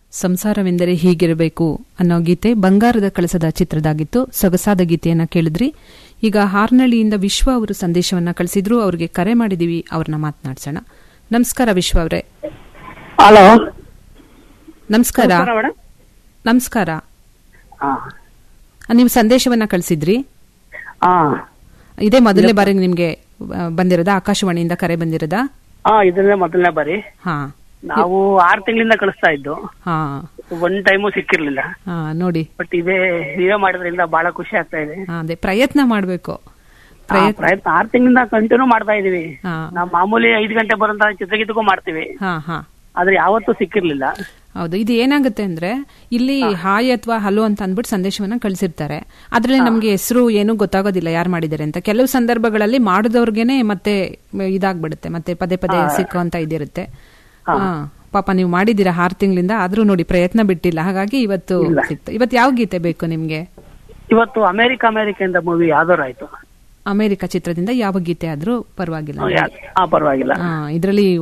ಸಂಸಾರವೆಂದರೆ ಹೀಗಿರಬೇಕು ಅನ್ನೋ ಗೀತೆ ಬಂಗಾರದ ಕಳಸದ ಚಿತ್ರದಾಗಿತ್ತು ಸೊಗಸಾದ ಗೀತೆಯನ್ನ ಕೇಳಿದ್ರಿ ಈಗ ಹಾರ್ನಳ್ಳಿಯಿಂದ ವಿಶ್ವ ಅವರು ಸಂದೇಶವನ್ನ ಕಳಿಸಿದ್ರು ಅವ್ರಿಗೆ ಕರೆ ಮಾಡಿದೀವಿ ಅವ್ರನ್ನ ಮಾತನಾಡ್ಸೋಣ ನಮಸ್ಕಾರ ವಿಶ್ವ ಅವರೇ ಹಲೋ ನಮಸ್ಕಾರ ಮೇಡಮ್ ನಮಸ್ಕಾರ ಹಾ ನೀವು ಸಂದೇಶವನ್ನ ಕಳಿಸಿದ್ರಿ ಹಾ ಇದೇ ಮೊದಲನೇ ಬಾರಿಗೆ ನಿಮ್ಗೆ ಆ, ಬಂದಿರೋದಾ ಆಕಾಶವಾಣಿಯಿಂದ ಕರೆ ಬಂದಿರೋದಾ ಹಾ ಇದನ್ನೇ ಮೊದಲನೇ ಬಾರಿ ಹಾ ನಾವು ಆರು ತಿಂಗಳಿಂದ ಕಳಿಸ್ತಾ ಇದ್ದು ಹಾ ಒನ್ ಟೈಮು ಸಿಕ್ಕಿರ್ಲಿಲ್ಲ ಹಾ ನೋಡಿ ಬಟ್ ಇದೇ ನೀವೇ ಮಾಡಿದ್ರಿಂದ ಬಹಳ ಖುಷಿ ಆಗ್ತಾ ಇದೆ ಹಾ, ಅದೇ ಪ್ರಯತ್ನ ಮಾಡಬೇಕು ಆ, ಪ್ರಯತ್ನ ಆರು ತಿಂಗಳಿಂದ ಕಂಟಿನ್ಯೂ ಮಾಡ್ತಾ ಇದೀವಿ ಹಾ ನಾವು ಮಾಮೂಲಿ ಐದು ಗಂಟೆ ಬರೋಂತ ಚಿತ್ರಗೀತಕ್ಕೂ ಮಾಡ್ತೀವಿ ಹಾ ಹಾ ಆದ್ರೆ ಯಾವತ್ತೂ ಸಿಕ್ಕಿರ್ಲಿಲ್ಲ ಹೌದು ಇದು ಏನಾಗುತ್ತೆ ಅಂದ್ರೆ ಇಲ್ಲಿ ಹಾಯ್ ಅಥವಾ ಹಲೋ ಅಂತ ಅಂದ್ಬಿಟ್ಟು ಸಂದೇಶವನ್ನ ಕಳಿಸಿರ್ತಾರೆ ಅದ್ರಲ್ಲಿ ನಮ್ಗೆ ಹೆಸರು ಏನೂ ಗೊತ್ತಾಗೋದಿಲ್ಲ ಯಾರು ಮಾಡಿದ್ದಾರೆ ಅಂತ ಕೆಲವು ಸಂದರ್ಭಗಳಲ್ಲಿ ಮಾಡಿದವ್ರಿಗೇನೆ ಮತ್ತೆ ಇದಾಗ್ಬಿಡುತ್ತೆ ಮತ್ತೆ ಪದೇ ಪದೇ ಸಿಕ್ಕೋ ಅಂತ ಇದಿರುತ್ತೆ ಹಾ ಪಾಪ ನೀವು ಮಾಡಿದ್ದೀರಾ ಆರು ತಿಂಗಳಿಂದ ಆದ್ರೂ ನೋಡಿ ಪ್ರಯತ್ನ ಬಿಟ್ಟಿಲ್ಲ ಹಾಗಾಗಿ ಇವತ್ತು ಸಿಕ್ತು ಇವತ್ತು ಯಾವ ಗೀತೆ ಬೇಕು ನಿಮ್ಗೆ ಇವತ್ತು ಅಮೆರಿಕ ಅಮೆರಿಕ ಇಂದ ಮೂವಿ ಯಾವ್ದಾರು ಆಯ್ತು ಅಮೆರಿಕ ಚಿತ್ರದಿಂದ ಯಾವ ಗೀತೆ ಆದ್ರೂ ಪರವಾಗಿಲ್ಲ ಆ ಪರವಾಗಿಲ್ಲ ಇದರಲ್ಲಿ